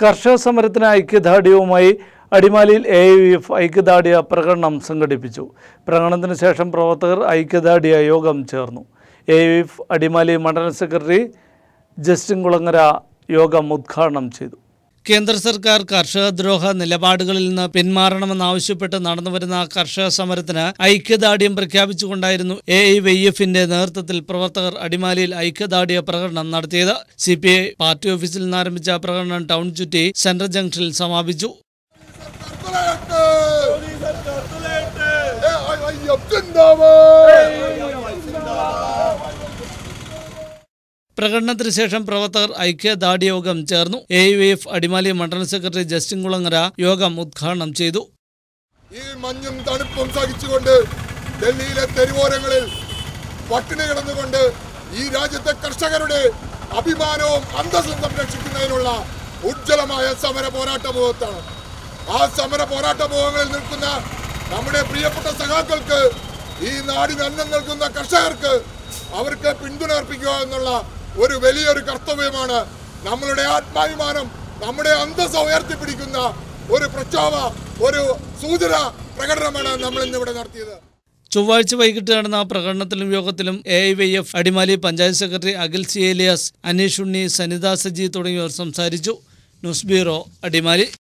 കർഷക സമരത്തിന് ഐക്യദാർഢ്യവുമായി അടിമാലിയിൽ എ യു എഫ് ഐക്യദാർഢ്യ പ്രകടനം സംഘടിപ്പിച്ചു പ്രകടനത്തിന് ശേഷം പ്രവർത്തകർ ഐക്യദാർഢ്യ യോഗം ചേർന്നു എ യു എഫ് അടിമാലി മണ്ഡലം സെക്രട്ടറി ജസ്റ്റിൻ കുളങ്ങര യോഗം ഉദ്ഘാടനം ചെയ്തു കേന്ദ്ര സർക്കാർ കർഷകദ്രോഹ നിലപാടുകളിൽ നിന്ന് പിന്മാറണമെന്നാവശ്യപ്പെട്ട് നടന്നുവരുന്ന കർഷക സമരത്തിന് ഐക്യദാർഢ്യം പ്രഖ്യാപിച്ചുകൊണ്ടായിരുന്നു എ ഐ വൈ എഫിന്റെ നേതൃത്വത്തിൽ പ്രവർത്തകർ അടിമാലിയിൽ ഐക്യദാർഢ്യ പ്രകടനം നടത്തിയത് സി പി ഐ പാർട്ടി ഓഫീസിൽ നിന്ന് ആരംഭിച്ച പ്രകടനം ടൗൺ ചുറ്റി സെൻട്രൽ ജംഗ്ഷനിൽ സമാപിച്ചു പ്രകടനത്തിന് ശേഷം പ്രവർത്തകർ ഐക്യദാർഢ്യ യോഗം ചേർന്നു എ യു എഫ് അടിമാലി മണ്ഡലം സെക്രട്ടറി ജസ്റ്റിൻ കുളങ്ങര യോഗം ഉദ്ഘാടനം ചെയ്തു ഈ മഞ്ഞും തണുപ്പും സഹിച്ചുകൊണ്ട് ഡൽഹിയിലെ തെരുവോരങ്ങളിൽ പട്ടിണി കിടന്നുകൊണ്ട് ഈ രാജ്യത്തെ കർഷകരുടെ അഭിമാനവും അന്തസ്സും സംരക്ഷിക്കുന്നതിനുള്ള ഉജ്ജ്വലമായ സമര പോരാട്ട മുഖത്താണ് ആ സമര പോരാട്ട മുഖങ്ങളിൽ നിൽക്കുന്ന നമ്മുടെ പ്രിയപ്പെട്ട സഖാക്കൾക്ക് ഈ നാടിന് അന്നം നൽകുന്ന കർഷകർക്ക് അവർക്ക് പിന്തുണ അർപ്പിക്കുക എന്നുള്ള ഒരു വലിയൊരു കർത്തവ്യമാണ് നമ്മളുടെ ആത്മാഭിമാനം നമ്മുടെ അന്തസ്സ ഉയർത്തിപ്പിടിക്കുന്ന ഒരു പ്രക്ഷോഭ ഒരു സൂചന പ്രകടനമാണ് നമ്മൾ ഇന്നിവിടെ നടത്തിയത് ചൊവ്വാഴ്ച വൈകിട്ട് നടന്ന പ്രകടനത്തിലും യോഗത്തിലും A I Y F Adimali panchayat secretary Akhil C Elias Aneesh Unni Sanitha Saji തുടങ്ങിയവർ സംസാരിച്ചു ന്യൂസ് ബ്യൂറോ അടിമാലി